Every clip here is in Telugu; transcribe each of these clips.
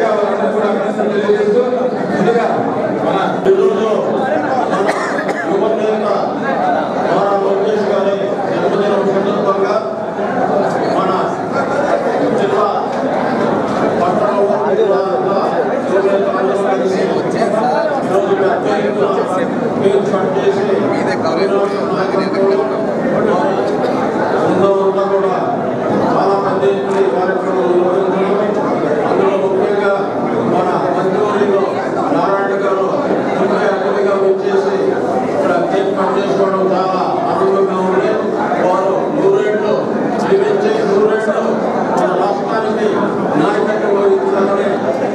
గట్టిగా వాళ్ళందరూ కూడా అభినందనలు తెలియజేస్తూ ముందుగా మన ఈరోజు మన యువ నేత నారా లోకేష్ గారి జన్మదినం సందర్భంగా మన జిల్లా పట్టణంలో యువనేత అందరూ కలిసి ఈరోజు పెద్ద ఎత్తున కేక్ కట్ చేసి అవినాష్ నాయకత్వంలో వారి బృందమంతా కూడా చాలా పెద్ద ఎత్తున ఈ కార్యక్రమం నిర్వహించడం అందులో ముఖ్యంగా మన మంత్రివర్యులు నారాయణ గారు ముఖ్య అతిథిగా వచ్చేసి ఇక్కడ కేక్ కట్ చేసుకోవడం చాలా ఆనందంగా ఉంది వారు నూరేళ్ళు జీవించి నూరేళ్ళు మన రాష్ట్రానికి నాయకత్వం వహించాలని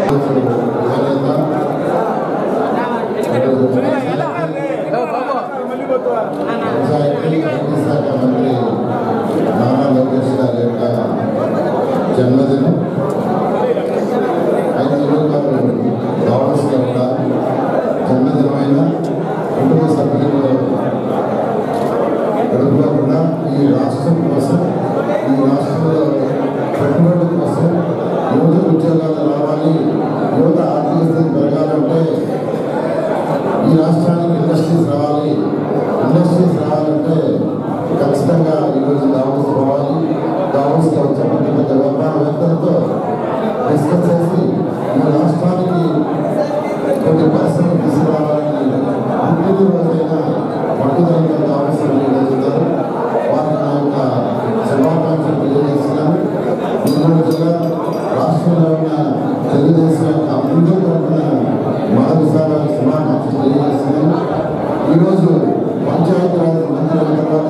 నారా లోకేష్ గారి యొక్క జన్మదినం అయితే ఈరోజు గారు కావాల్సిన యొక్క జన్మదినమైన కుటుంబ సభ్యులు గడుపుకోకుండా ఈ రాష్ట్రం కోసం ఈ రాష్ట్రంలో పెట్టుబడుల కోసం యువత ఉద్యోగాలు రావాలి యువత ఆర్థిక స్థితి పెరగాలంటే ఈ రాష్ట్రానికి ఇండస్ట్రీస్ రావాలి ఇండస్ట్రీస్ రావాలంటే ఖచ్చితంగా ఈరోజు దావోస్ పోవాలి దావోస్లో వచ్చే పెద్ద పెద్ద వ్యాపారవేత్తలతో డిస్కస్ చేసి ఈ రాష్ట్రానికి కొన్ని పరిశ్రమలు తీసుకురావాలని పుట్టిన రోజైనా పట్టుదలగా దావోస్ జరుగుతారు వారికి నా యొక్క శుభాకాంక్షలు తెలియజేస్తున్నాను నెల్లూరు జిల్లా రాష్ట్రంలో ఉన్న తెలుగుదేశం యొక్క అభివృద్ధి తరఫున మహావిశాల శుభాకాంక్షలు తెలియజేస్తున్నాను ఈరోజు పంచాయతీరాజ్ మంత్రి అయిన తర్వాత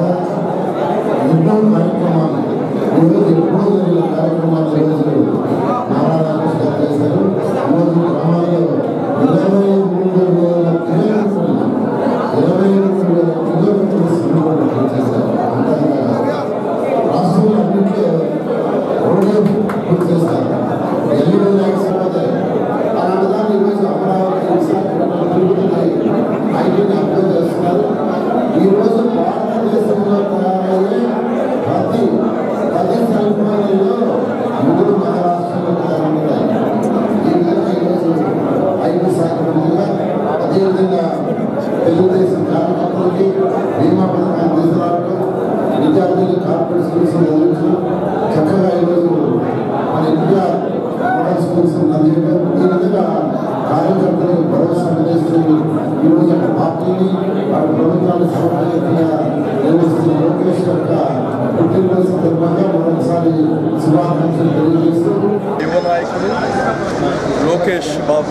ఎన్నో కార్యక్రమాలు ఈరోజు ఎప్పుడో జరిగిన కార్యక్రమాలు ఈరోజు నారా రామకృష్ణ గారు చేశారు ఈరోజు గ్రామాల్లో ఇరవై మూడు వేల కిలోమీటర్లు ఇరవై మూడు వేల కిలోమీటర్లు సమీపంలో చేశారు అంతేకాదు రాష్ట్రంలో అన్నింటిలో రోడ్లు పూర్తి చేస్తారు ఎల్లుడు లేకపోతే అలాంటి దాన్ని ఈరోజు అమరావతి విశాఖపట్నం తిరుగుతున్నాయి ఐటీని అప్లోడ్ చేస్తున్నారు ఈరోజు భారతదేశంలో తయారయ్యే ప్రతి ప్రతి సంపాదనలో మూడు మహారాష్ట్రలో తయారవుతాయి ఈ విధంగా ఈరోజు ఐటీ శాఖ మంత్రిగా అదేవిధంగా తెలుగుదేశం కార్యకర్తలకి బీమా పథకాన్ని తీసుకురావడం విద్యార్థులు కార్పొరేట్ స్కూల్స్ చదివించడం చక్కగా ఈరోజు మన ఇండియా మోడల్ స్కూల్స్ అందించడం ఈ విధంగా కార్యకర్తలకు భరోసా అందిస్తూ ఈరోజు ఒక పార్టీని వారి ప్రభుత్వాన్ని సమర్థంగా నిర్వహిస్తున్న లోకేష్ యొక్క పుట్టినరోజు సందర్భంగా మరొకసారి శుభాకాంక్షలు తెలియజేస్తూ యువ నాయకుడు లోకేష్ బాబు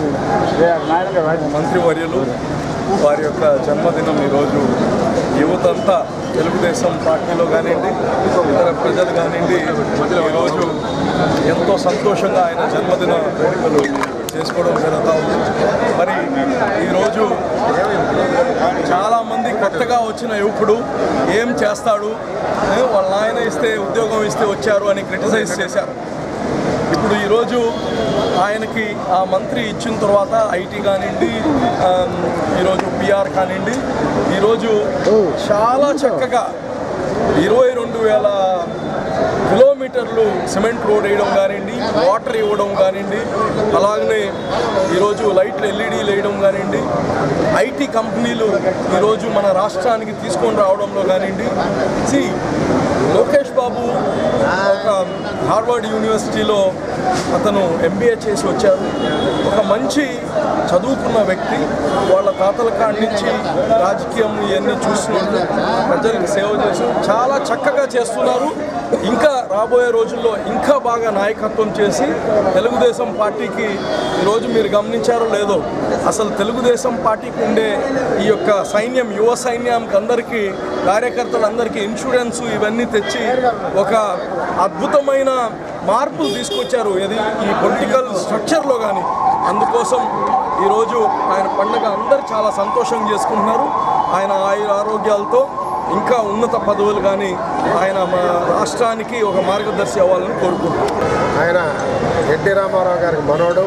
మంత్రివర్యులు వారి యొక్క జన్మదినం ఈరోజు యువతంతా తెలుగుదేశం పార్టీలో కానివ్వండి ఇతర ప్రజలు కానివ్వండి ఈరోజు ఎంతో సంతోషంగా ఆయన జన్మదిన వేడుకలు చేసుకోవడం జరుగుతూ ఉంది మరి ఈరోజు చాలామంది కొత్తగా వచ్చిన యువకుడు ఏం చేస్తాడు ఏ, వాళ్ళ నాయన ఇస్తే ఉద్యోగం ఇస్తే వచ్చారు అని క్రిటిసైజ్ చేశారు ఇప్పుడు ఈరోజు ఆయనకి ఆ మంత్రి ఇచ్చిన తర్వాత ఐటీ కానివ్వండి ఆమ్, ఈరోజు పిఆర్ కానివ్వండి ఈరోజు చాలా చక్కగా ఇరవై రెండు వేల కిలోమీటర్లు సిమెంట్ రోడ్ వేయడం కానివ్వండి వాటర్ ఇవ్వడం కానివ్వండి అలాగనే ఈరోజు లైట్లు ఎల్ఈడీలు వేయడం కానివ్వండి ఐటీ కంపెనీలు ఈరోజు మన రాష్ట్రానికి తీసుకొని రావడంలో కానివ్వండి సి లోకేష్ బాబు ఒక హార్వర్డ్ యూనివర్సిటీలో అతను ఎంబీఏ చేసి వచ్చారు ఒక మంచి చదువుకున్న వ్యక్తి వాళ్ళ తాతల కాడి నుంచి రాజకీయం ఇవన్నీ చూస్తున్నారు ప్రజలకు సేవ చేసి చాలా చక్కగా చేస్తున్నారు ఇంకా రాబోయే రోజుల్లో ఇంకా బాగా నాయకత్వం చేసి తెలుగుదేశం పార్టీకి ఈరోజు మీరు గమనించారో లేదో అసలు తెలుగుదేశం పార్టీకి ఉండే ఈ యొక్క సైన్యం యువ సైన్యానికి అందరికీ కార్యకర్తలందరికీ ఇన్సూరెన్స్ ఇవన్నీ తెచ్చి ఒక అద్భుతమైన మార్పులు తీసుకొచ్చారు ఇది ఈ పొలిటికల్ స్ట్రక్చర్లో కానీ అందుకోసం ఈరోజు ఆయన పండుగ అందరు చాలా సంతోషం చేసుకుంటున్నారు ఆయన ఆయుర ఆరోగ్యాలతో ఇంకా ఉన్నత పదవులు కానీ ఆయన మా రాష్ట్రానికి ఒక మార్గదర్శి అవ్వాలని కోరుకుంటున్నాను ఆయన ఎన్టీ రామారావు గారికి మనోడు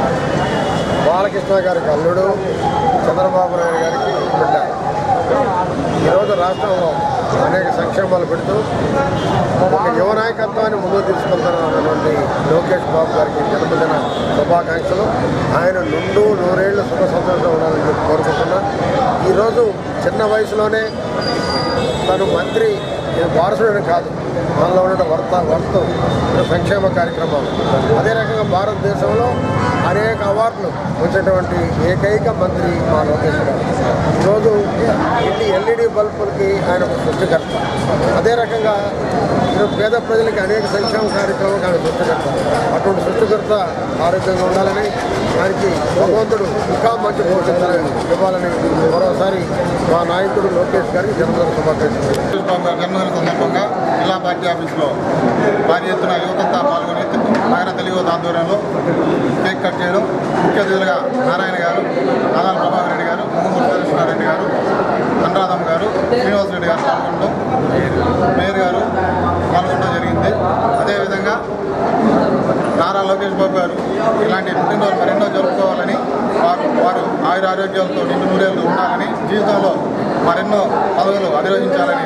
బాలకృష్ణ గారికి అల్లుడు చంద్రబాబు నాయుడు గారికి బిడ్డ ఈరోజు రాష్ట్రంలో అనేక సంక్షేమాలు పెడుతూ ఒక యువ నాయకత్వాన్ని ముందుకు తీసుకెళ్తున్నటువంటి లోకేష్ బాబు గారికి జన్మదిన శుభాకాంక్షలు ఆయన నుండు నూరేళ్లు సుఖ సంతోషంగా ఉండాలని చెప్పి కోరుకుంటున్నా ఈరోజు చిన్న వయసులోనే తను మంత్రి వారసుడని కాదు మనలో ఉన్న వర్త వర్త సంక్షేమ కార్యక్రమాలు అదే రకంగా భారతదేశంలో అనేక అవార్డులు వచ్చేటువంటి ఏకైక మంత్రి మా లోకేష్ గారు ఈరోజు ఇంటి ఎల్ఈడి బల్బులకి ఆయన ఒక సృష్టికర్త అదే రకంగా ఈరోజు పేద ప్రజలకి అనేక సంక్షేమ కార్యక్రమాలకు ఆయన సృష్టికర్త అటువంటి సృష్టికర్త ఆరోగ్యంగా ఉండాలని దానికి భగవంతుడు ఇంకా మంచి పోషించాలని ఇవ్వాలని మరోసారి మా నాయకుడు లోకేష్ గారికి జన్మదిన శుభాకాంక్షలు లోకేష్ బాబు గారి జన్మదిన సందర్భంగా జిల్లా పార్టీ ఆఫీసులో భారీ ఎత్తున యువతంతా పాల్గొని నగర తెలుగు యువత ఆధ్వర్యంలో కేక్ కట్ చేయడం ముఖ్య అతిథులుగా నారాయణ గారు నాదాల ప్రభాకర్ రెడ్డి గారు ముంగమూరు సత్యనారాయణ గారు అనురాధమ్మ గారు శ్రీనివాస్ రెడ్డి గారు పాల్గొనడం మేయర్ గారు పాల్గొనడం జరిగింది అదేవిధంగా నారా లోకేష్ బాబు గారు ఇలాంటి పుట్టినరోజు మరెన్నో జరుపుకోవాలని వారు వారు ఆయుర ఆరోగ్యాలతో నిండు నూరేళ్ళు ఉండాలని జీవితంలో మరెన్నో పదవులు అధిరోహించాలని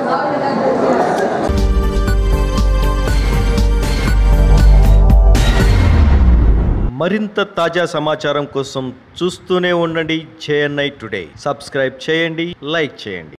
మరింత తాజా సమాచారం కోసం చూస్తూనే ఉండండి జేఎన్ఐ టుడే సబ్స్క్రైబ్ చేయండి లైక్ చేయండి